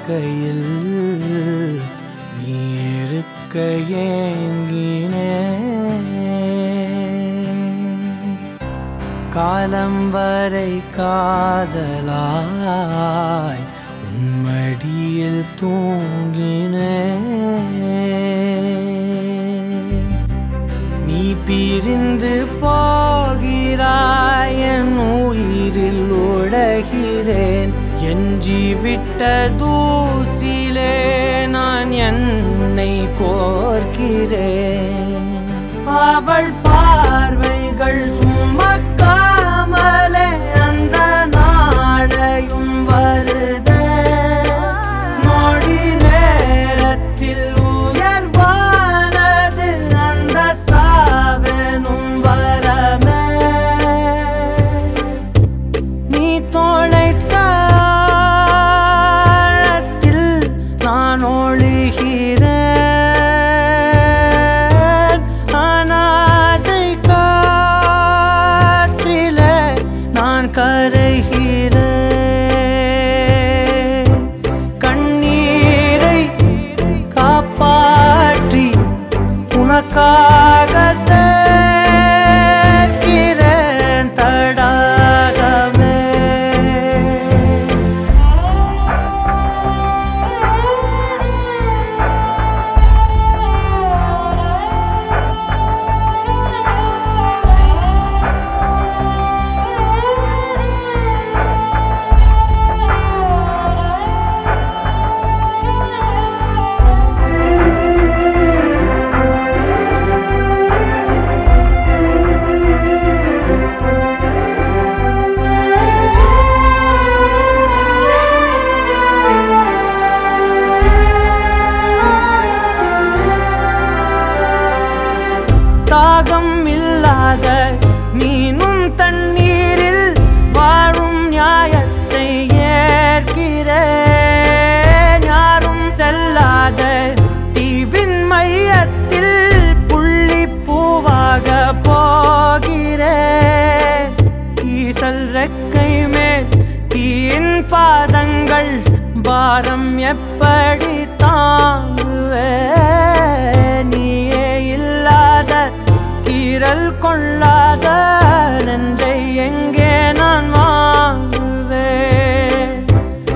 வாழ்க்கையில் நீ இருக்க ஏங்கினேன் காலம் வரை காதலாய் உம்மடியில் தூங்கினேன் நீ பிரிந்து போகிறாய் என் உயிரில் உடைகிறேன் எஞ்சி விட்ட தூசிலே நான் என்னை கோர்க்கிறேன் அவள் பார்வைகள் சுமக்காமலே அந்த நாளையும் வருதே நொடி நேரத்தில் உயர்வானது அந்த சாவெனும் வரமே நீ தொலைத்த ஆழத்தில் நான் ஒழுகிறேன் அனாதை காற்றிலே நான் கரைகிறேன் கண்ணீரை காப்பாற்றி உனக்காக சேர்க்கிறேன் தடாகமே தாகம் இல்லாத மீனும் தண்ணீரில் வாழும் நியாயத்தை ஏற்கிறேன் யாரும் செல்லாத தீவின் மையத்தில் புள்ளி பூவாக போகிறேன் ஈசல் ரெக்கை மேல் தீயின் பாதங்கள் பாரம் எப்படி தாங்குவே நீயே இல்லாத கீரல் கொள்ளாத நன்றை எங்கே நான் வாங்குவேன்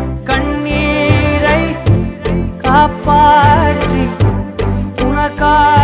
கண்ணீரை காப்பாற்றி உனக்காக